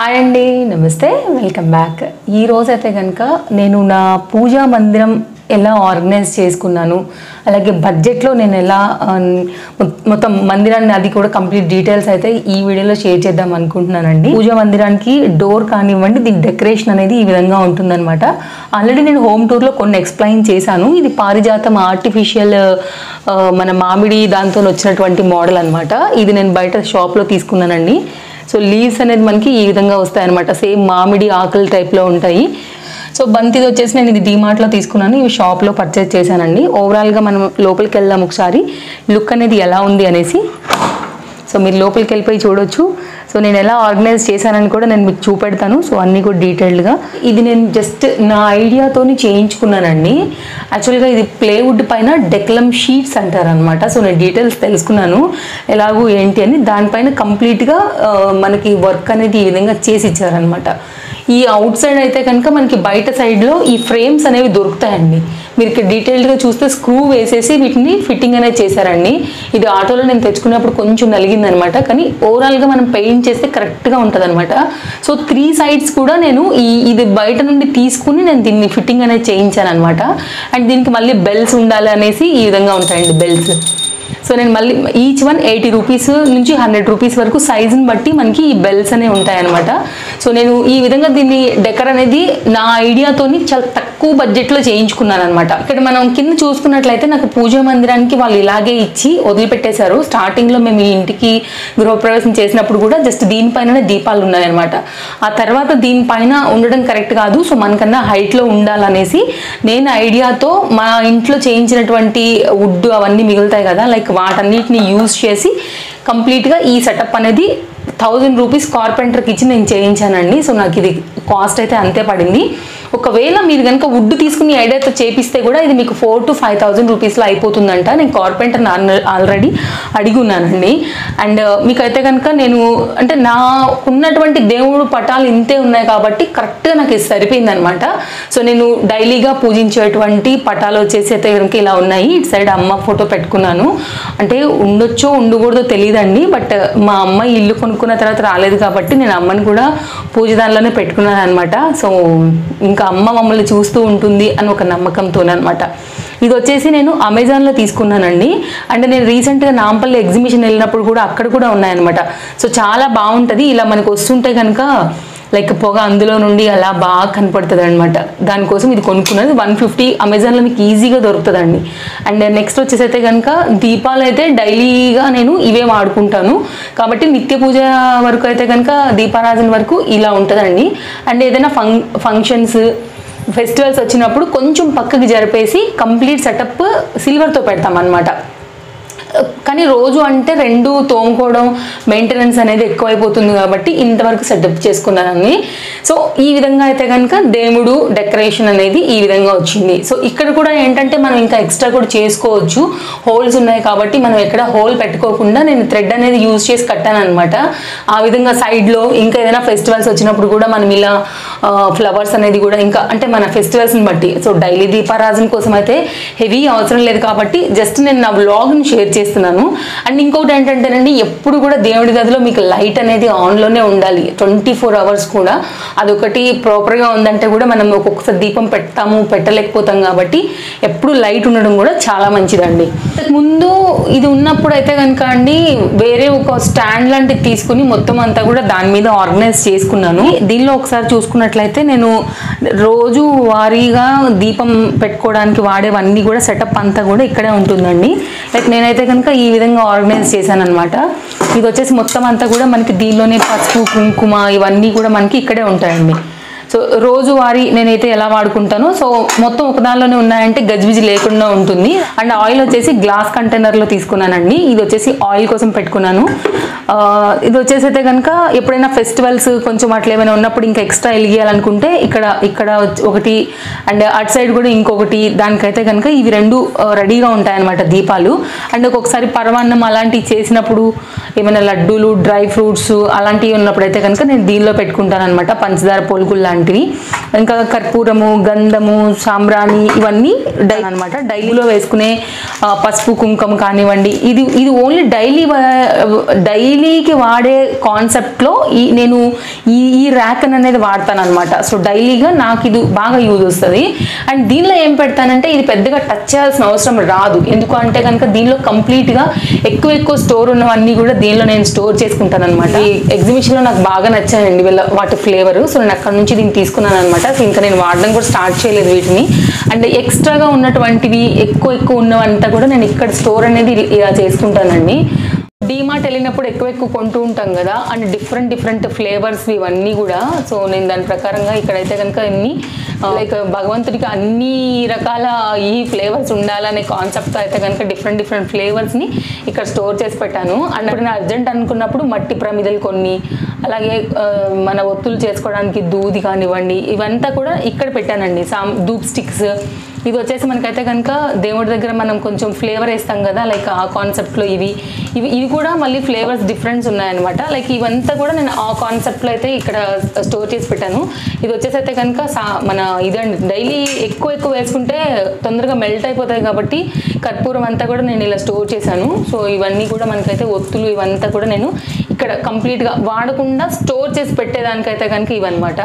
Hi అండి నమస్తే welcome back ఈ రోజు అయితే కనుక నేను నా పూజా మందిరం ఎలా ఆర్గనైజ్ చేసుకున్నాను అలాగే బడ్జెట్లో నేను ఎలా ఆ, మొ- మొత్తం మందిరాన్ని అది కూడా కంప్లీట్ డీటెయిల్స్ అయితే ఈ వీడియోలో షేర్ చేద్దాం అనుకుంటున్నానండి పూజా మందిరానికి డోర్ కానివ్వండి దీని డెకరేషన్ అనేది ఈ విధంగా ఉంటుందన్నమాట ఆల్రెడీ నేను హోమ్ టూర్లో కొన్ని ఎక్స్ప్లెయిన్ చేశాను ఇది పారిజాతం ఆర్టిఫిషియల్ మన మామిడి దాంతో వచ్చినటువంటి మోడల్ అన్నమాట ఇది నేను బయట షాప్లో తీసుకున్నానండి సో లీవ్స్ అనేది మనకి ఈ విధంగా వస్తాయి అనమాట సేమ్ మామిడి ఆకుల టైప్లో ఉంటాయి సో బంతిది వచ్చేసి నేను ఇది డీమార్ట్లో తీసుకున్నాను ఇవి షాప్లో పర్చేస్ చేశానండి ఓవరాల్గా మనం లోపలికి వెళ్దాం ఒకసారి లుక్ అనేది ఎలా ఉంది అనేసి సో మీరు లోపలికి వెళ్ళిపోయి చూడొచ్చు సో నేను ఎలా ఆర్గనైజ్ చేశానని కూడా నేను మీకు చూపెడతాను సో అన్నీ కూడా డీటెయిల్డ్గా ఇది నేను జస్ట్ నా ఐడియాతోని చేయించుకున్నానండి యాక్చువల్గా ఇది ప్లేవుడ్ పైన డెక్లమ్ షీట్స్ అంటారు అనమాట సో నేను డీటెయిల్స్ తెలుసుకున్నాను ఎలాగూ ఏంటి అని దానిపైన కంప్లీట్గా మనకి వర్క్ అనేది ఈ విధంగా చేసి ఇచ్చారనమాట ఈ అవుట్ సైడ్ అయితే కనుక మనకి బయట సైడ్లో ఈ ఫ్రేమ్స్ అనేవి దొరుకుతాయండి మీరు ఇక్కడ డీటెయిల్డ్గా చూస్తే స్క్రూ వేసేసి వీటిని ఫిట్టింగ్ అనేది చేశారండి ఇది ఆటోలో నేను తెచ్చుకున్నప్పుడు కొంచెం నలిగిందనమాట కానీ ఓవరాల్గా మనం పెయింట్ చేస్తే కరెక్ట్గా ఉంటుంది అనమాట సో త్రీ సైడ్స్ కూడా నేను ఈ ఇది బయట నుండి తీసుకుని నేను దీన్ని ఫిట్టింగ్ అనేది చేయించాను అనమాట అండ్ దీనికి మళ్ళీ బెల్స్ ఉండాలి అనేసి ఈ విధంగా ఉంటాయండి బెల్స్ సో నేను మళ్ళీ ఈచ్ వన్ ఎయిటీ రూపీస్ నుంచి హండ్రెడ్ రూపీస్ వరకు సైజుని బట్టి మనకి ఈ బెల్స్ అనేవి ఉంటాయన్నమాట సో నేను ఈ విధంగా దీన్ని డెకర్ అనేది నా ఐడియాతోని చాలా తక్కువ బడ్జెట్లో చేయించుకున్నాను అనమాట ఇక్కడ మనం కింద చూసుకున్నట్లయితే నాకు పూజా మందిరానికి వాళ్ళు ఇలాగే ఇచ్చి వదిలిపెట్టేశారు స్టార్టింగ్లో మేము ఈ ఇంటికి గృహప్రవేశం చేసినప్పుడు కూడా జస్ట్ దీనిపైననే దీపాలు ఉన్నాయన్నమాట ఆ తర్వాత దీనిపైన ఉండడం కరెక్ట్ కాదు సో మనకన్నా హైట్లో ఉండాలనేసి నేను ఐడియాతో మా ఇంట్లో చేయించినటువంటి వుడ్ అవన్నీ మిగులుతాయి కదా లైక్ వాటన్నిటిని యూజ్ చేసి కంప్లీట్గా ఈ సెటప్ అనేది థౌజండ్ రూపీస్ కార్పెంటర్కి ఇచ్చి నేను చేయించానండి సో నాకు ఇది కాస్ట్ అయితే అంతే పడింది ఒకవేళ మీరు కనుక వుడ్ తీసుకుని ఐడియాతో చేపిస్తే కూడా ఇది మీకు ఫోర్ టు ఫైవ్ థౌజండ్ రూపీస్లో అయిపోతుందంట నేను కార్పెంటర్ ఆల్రెడీ అడిగి ఉన్నానండి అండ్ మీకైతే కనుక నేను అంటే నాకున్నటువంటి దేవుడు పటాలు ఇంతే ఉన్నాయి కాబట్టి కరెక్ట్గా నాకు ఇది సరిపోయింది అనమాట సో నేను డైలీగా పూజించేటువంటి పటాలు వచ్చేసి అయితే కనుక ఇలా ఉన్నాయి ఇటు సైడ్ అమ్మ ఫోటో పెట్టుకున్నాను అంటే ఉండొచ్చో ఉండకూడదో తెలియదండి బట్ మా అమ్మ ఇల్లు కొనుక్కున్న తర్వాత రాలేదు కాబట్టి నేను అమ్మని కూడా పూజ దానిలోనే పెట్టుకున్నాను అనమాట సో ఇంకా అమ్మ మమ్మల్ని చూస్తూ ఉంటుంది అని ఒక నమ్మకంతోనమాట ఇది వచ్చేసి నేను అమెజాన్లో తీసుకున్నానండి అంటే నేను రీసెంట్గా నాంపల్లి ఎగ్జిబిషన్ వెళ్ళినప్పుడు కూడా అక్కడ కూడా ఉన్నాయన్నమాట సో చాలా బాగుంటుంది ఇలా మనకు వస్తుంటే కనుక లైక్ పొగ అందులో నుండి అలా బాగా కనపడుతుంది అనమాట దానికోసం ఇది కొనుక్కున్నది వన్ ఫిఫ్టీ అమెజాన్లో మీకు ఈజీగా దొరుకుతుందండి అండ్ నెక్స్ట్ వచ్చేసి అయితే కనుక దీపాలు అయితే డైలీగా నేను ఇవే వాడుకుంటాను కాబట్టి నిత్య పూజ వరకు అయితే కనుక దీపారాధన వరకు ఇలా ఉంటుందండి అండ్ ఏదైనా ఫంక్ ఫంక్షన్స్ ఫెస్టివల్స్ వచ్చినప్పుడు కొంచెం పక్కకి జరిపేసి కంప్లీట్ సెటప్ సిల్వర్తో పెడతాం అనమాట కానీ రోజు అంటే రెండు తోముకోవడం మెయింటెనెన్స్ అనేది ఎక్కువైపోతుంది కాబట్టి ఇంతవరకు సెటప్ చేసుకున్నానని సో ఈ విధంగా అయితే కనుక దేవుడు డెకరేషన్ అనేది ఈ విధంగా వచ్చింది సో ఇక్కడ కూడా ఏంటంటే మనం ఇంకా ఎక్స్ట్రా కూడా చేసుకోవచ్చు హోల్స్ ఉన్నాయి కాబట్టి మనం ఎక్కడ హోల్ పెట్టుకోకుండా నేను థ్రెడ్ అనేది యూజ్ చేసి కట్టాను అనమాట ఆ విధంగా సైడ్లో ఇంకా ఏదైనా ఫెస్టివల్స్ వచ్చినప్పుడు కూడా మనం ఇలా ఫ్లవర్స్ అనేది కూడా ఇంకా అంటే మన ఫెస్టివల్స్ని బట్టి సో డైలీ దీపారాజన కోసం అయితే హెవీ అవసరం లేదు కాబట్టి జస్ట్ నేను నా బ్లాగ్ని షేర్ చేస్తున్నాను అండ్ ఇంకొకటి ఏంటంటేనండి ఎప్పుడు కూడా దేవుడి గదిలో మీకు లైట్ అనేది ఆన్లోనే ఉండాలి ట్వంటీ ఫోర్ అవర్స్ కూడా అదొకటి ప్రాపర్గా ఉందంటే కూడా మనం ఒక్కొక్కసారి దీపం పెడతాము పెట్టలేకపోతాం కాబట్టి ఎప్పుడు లైట్ ఉండడం కూడా చాలా మంచిదండి ముందు ఇది ఉన్నప్పుడు అయితే కనుక అండి వేరే ఒక స్టాండ్ లాంటిది తీసుకుని మొత్తం అంతా కూడా దాని మీద ఆర్గనైజ్ చేసుకున్నాను దీనిలో ఒకసారి చూసుకున్నట్లయితే నేను రోజు వారీగా దీపం పెట్టుకోవడానికి వాడేవన్నీ కూడా సెటప్ అంతా కూడా ఇక్కడే ఉంటుందండి లైక్ నేనైతే కనుక ఈ విధంగా ఆర్గనైజ్ చేశాను అనమాట ఇది వచ్చేసి మొత్తం అంతా కూడా మనకి దీనిలోనే పసుపు కుంకుమ ఇవన్నీ కూడా మనకి ఇక్కడే ఉంటాయండి సో రోజువారీ నేనైతే ఎలా వాడుకుంటానో సో మొత్తం ఒక దానిలోనే ఉన్నాయంటే గజిబిజి లేకుండా ఉంటుంది అండ్ ఆయిల్ వచ్చేసి గ్లాస్ కంటైనర్లో తీసుకున్నానండి ఇది వచ్చేసి ఆయిల్ కోసం పెట్టుకున్నాను ఆ, ఇది వచ్చేసి అయితే కనుక ఎప్పుడైనా ఫెస్టివల్స్ కొంచెం అట్లా ఏమైనా ఉన్నప్పుడు ఇంకా ఎక్స్ట్రా వెలిగియాలనుకుంటే ఇక్కడ ఇక్కడ వచ్చి- ఒకటి అండ్ అటు సైడ్ కూడా ఇంకొకటి దానికైతే కనుక ఇవి రెండు ఆ, రెడీగా ఉంటాయన్నమాట దీపాలు అండ్ ఒక్కొక్కసారి పరమాన్నం అలాంటివి చేసినప్పుడు ఏమైనా లడ్డూలు డ్రై ఫ్రూట్స్ అలాంటివి ఉన్నప్పుడు అయితే కనుక నేను దీనిలో పెట్టుకుంటాను అనమాట పంచదార పొలుగులు లాంటివి లాంటివి ఇంకా కర్పూరము గంధము సాంబ్రాణి ఇవన్నీ డై అనమాట డైలీలో వేసుకునే ఆ, పసుపు కుంకుమ కానివ్వండి ఇది ఇది ఓన్లీ డైలీ డైలీకి వాడే కాన్సెప్ట్లో ఈ నేను ఈ ఈ ర్యాక్ అనేది వాడతాను అనమాట సో డైలీగా నాకు ఇది బాగా యూజ్ వస్తుంది అండ్ దీనిలో ఏం పెడతానంటే ఇది పెద్దగా టచ్ చేయాల్సిన అవసరం రాదు ఎందుకు అంటే కనుక దీనిలో కంప్లీట్గా ఎక్కువ ఎక్కువ స్టోర్ ఉన్నవన్నీ కూడా దీనిలో నేను స్టోర్ చేసుకుంటాను అనమాట ఈ ఎగ్జిబిషన్లో నాకు బాగా నచ్చాయండి వీళ్ళ వాటి ఫ్లేవర్ సో నేను అక్కడ నుంచి దీన్ని తీసుకున్నాను అనమాట సో ఇంకా నేను వాడడం కూడా స్టార్ట్ చేయలేదు వీటిని అండ్ ఎక్స్ట్రాగా ఉన్నటువంటివి ఎక్కువ ఎక్కువ ఉన్నవంతా కూడా నేను ఇక్కడ స్టోర్ అనేది ఇలా చేసుకుంటానండి డీమార్ట్ వెళ్ళినప్పుడు ఎక్కువ ఎక్కువ కొంటూ ఉంటాం కదా అండ్ డిఫరెంట్ డిఫరెంట్ ఫ్లేవర్స్ ఇవన్నీ కూడా సో నేను దాని ప్రకారంగా ఇక్కడైతే కనుక ఇన్ని లైక్ భగవంతుడికి అన్ని రకాల ఈ ఫ్లేవర్స్ ఉండాలనే కాన్సెప్ట్తో అయితే కనుక డిఫరెంట్ డిఫరెంట్ ఫ్లేవర్స్ని ఇక్కడ స్టోర్ చేసి పెట్టాను అండ్ ఇప్పుడు నేను అర్జెంట్ అనుకున్నప్పుడు మట్టి ప్రమిదలు కొన్ని అలాగే ఆ, మన ఒత్తులు చేసుకోవడానికి దూది కానివ్వండి ఇవంతా కూడా ఇక్కడ పెట్టానండి సామ్ ధూప్ స్టిక్స్ ఇది వచ్చేసి మనకైతే కనుక దేవుడి దగ్గర మనం కొంచెం ఫ్లేవర్ వేస్తాం కదా లైక్ ఆ కాన్సెప్ట్లో ఇవి ఇవి ఇవి కూడా మళ్ళీ ఫ్లేవర్స్ డిఫరెన్స్ ఉన్నాయన్నమాట లైక్ ఇవంతా కూడా నేను ఆ కాన్సెప్ట్లో అయితే ఇక్కడ స్టోర్ చేసి పెట్టాను ఇది వచ్చేసి అయితే కనుక సా మన ఇదండి డైలీ ఎక్కువ ఎక్కువ వేసుకుంటే తొందరగా మెల్ట్ అయిపోతాయి కాబట్టి కర్పూరం అంతా కూడా నేను ఇలా స్టోర్ చేశాను సో ఇవన్నీ కూడా మనకైతే ఒత్తులు ఇవంతా కూడా నేను ఇక్కడ కంప్లీట్గా వాడకుండా స్టోర్ చేసి పెట్టేదానికైతే కనుక ఇవన్నమాట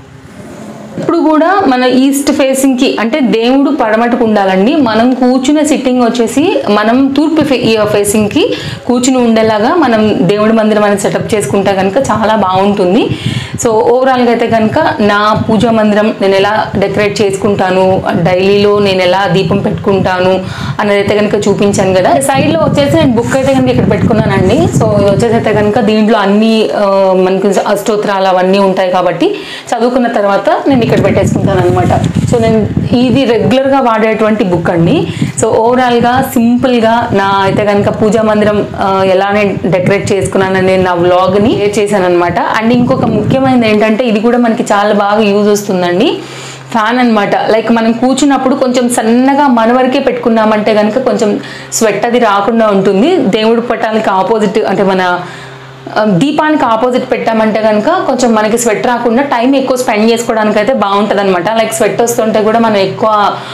ఇప్పుడు కూడా మన ఈస్ట్ ఫేసింగ్ కి అంటే దేవుడు పడమటకు ఉండాలండి మనం కూర్చునే సిట్టింగ్ వచ్చేసి మనం తూర్పు ఫేసింగ్ కి కూర్చుని ఉండేలాగా మనం దేవుడి మందిరం అనేది సెటప్ చేసుకుంటే కనుక చాలా బాగుంటుంది సో ఓవరాల్ గా అయితే కనుక నా పూజా మందిరం నేను ఎలా డెకరేట్ చేసుకుంటాను డైలీలో నేను ఎలా దీపం పెట్టుకుంటాను అనేది అయితే కనుక చూపించాను కదా సైడ్ లో వచ్చేసి నేను బుక్ అయితే కనుక ఇక్కడ పెట్టుకున్నానండి సో ఇది వచ్చేసి అయితే కనుక దీంట్లో అన్ని ఆ, మనకి అష్టోత్తరాలు అవన్నీ ఉంటాయి కాబట్టి చదువుకున్న తర్వాత నేను ఇక్కడ పెట్టేసుకుంటాను అనమాట సో నేను ఇది రెగ్యులర్ గా వాడేటువంటి బుక్ అండి సో ఓవరాల్ గా సింపుల్ గా నా అయితే కనుక పూజా మందిరం ఆ, ఎలా నేను డెకరేట్ చేసుకున్నానని నా వ్లాగ్ ని షేర్ చేశాను అనమాట అండ్ ఇంకొక ముఖ్యమైనది ఏంటంటే ఇది కూడా మనకి చాలా బాగా యూజ్ వస్తుందండి ఫ్యాన్ అన్నమాట లైక్ మనం కూర్చున్నప్పుడు కొంచెం సన్నగా మన వరకే పెట్టుకున్నామంటే కనుక కొంచెం స్వెట్ అది రాకుండా ఉంటుంది దేవుడి పట్టాలకి ఆపోజిట్ అంటే మన ఆ, దీపానికి ఆపోజిట్ పెట్టామంటే కనుక కొంచెం మనకి స్వెట్ రాకుండా టైం ఎక్కువ స్పెండ్ చేసుకోవడానికి అయితే బాగుంటుంది అనమాట లైక్ స్వెట్ వస్తుంటే కూడా మనం ఎక్కువ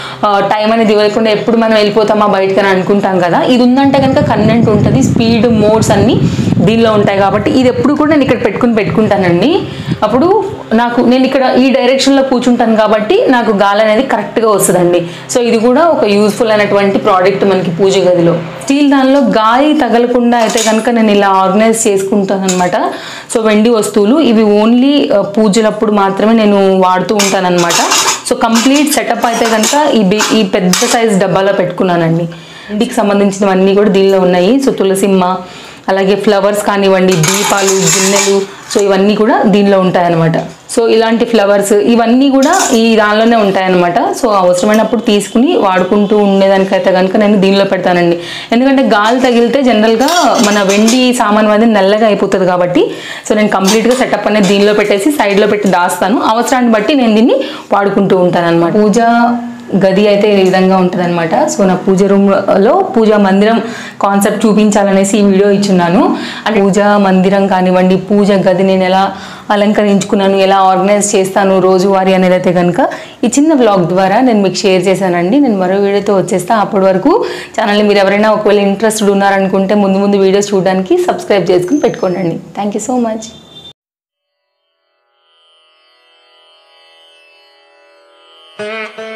టైం అనేది ఇవ్వకుండా ఎప్పుడు మనం వెళ్ళిపోతామా బయటకు అని అనుకుంటాం కదా ఇది ఉందంటే కనుక కన్నెంట్ ఉంటుంది స్పీడ్ మోడ్స్ అన్నీ దీనిలో ఉంటాయి కాబట్టి ఇది ఎప్పుడు కూడా నేను ఇక్కడ పెట్టుకుని పెట్టుకుంటానండి అప్పుడు నాకు నేను ఇక్కడ ఈ డైరెక్షన్లో కూర్చుంటాను కాబట్టి నాకు గాలి అనేది కరెక్ట్గా వస్తుందండి సో ఇది కూడా ఒక యూస్ఫుల్ అయినటువంటి ప్రోడక్ట్ మనకి పూజ గదిలో స్టీల్ దానిలో గాలి తగలకుండా అయితే కనుక నేను ఇలా ఆర్గనైజ్ చేసుకుంటాను అనమాట సో వెండి వస్తువులు ఇవి ఓన్లీ పూజలప్పుడు మాత్రమే నేను వాడుతూ ఉంటాను అనమాట సో కంప్లీట్ సెటప్ అయితే కనుక ఈ బి- ఈ పెద్ద సైజ్ డబ్బాలో పెట్టుకున్నానండి ఇంటికి సంబంధించినవన్నీ కూడా దీనిలో ఉన్నాయి సో తులసిమ్మ అలాగే ఫ్లవర్స్ కానివ్వండి దీపాలు గిన్నెలు సో ఇవన్నీ కూడా దీనిలో ఉంటాయన్నమాట సో ఇలాంటి ఫ్లవర్స్ ఇవన్నీ కూడా ఈ దానిలోనే ఉంటాయన్నమాట సో అవసరమైనప్పుడు తీసుకుని వాడుకుంటూ ఉండేదానికైతే కనుక నేను దీనిలో పెడతానండి ఎందుకంటే గాలి తగిలితే జనరల్గా మన వెండి సామాన్ అనేది నల్లగా అయిపోతుంది కాబట్టి సో నేను కంప్లీట్గా సెటప్ అనేది దీనిలో పెట్టేసి సైడ్లో పెట్టి దాస్తాను అవసరాన్ని బట్టి నేను దీన్ని వాడుకుంటూ ఉంటాను అనమాట పూజ గది అయితే ఈ విధంగా ఉంటుంది సో నా పూజ రూమ్ లో పూజా మందిరం కాన్సెప్ట్ చూపించాలనేసి ఈ వీడియో ఇచ్చున్నాను అంటే పూజా మందిరం కానివ్వండి పూజ గది నేను ఎలా అలంకరించుకున్నాను ఎలా ఆర్గనైజ్ చేస్తాను రోజువారీ అనేది అయితే కనుక ఈ చిన్న బ్లాగ్ ద్వారా నేను మీకు షేర్ చేశానండి నేను మరో వీడియోతో వచ్చేస్తా అప్పటి వరకు ఛానల్ని మీరు ఎవరైనా ఒకవేళ ఇంట్రెస్టెడ్ ఉన్నారనుకుంటే ముందు ముందు వీడియోస్ చూడడానికి సబ్స్క్రైబ్ చేసుకుని పెట్టుకోండి thank you so much Thank you.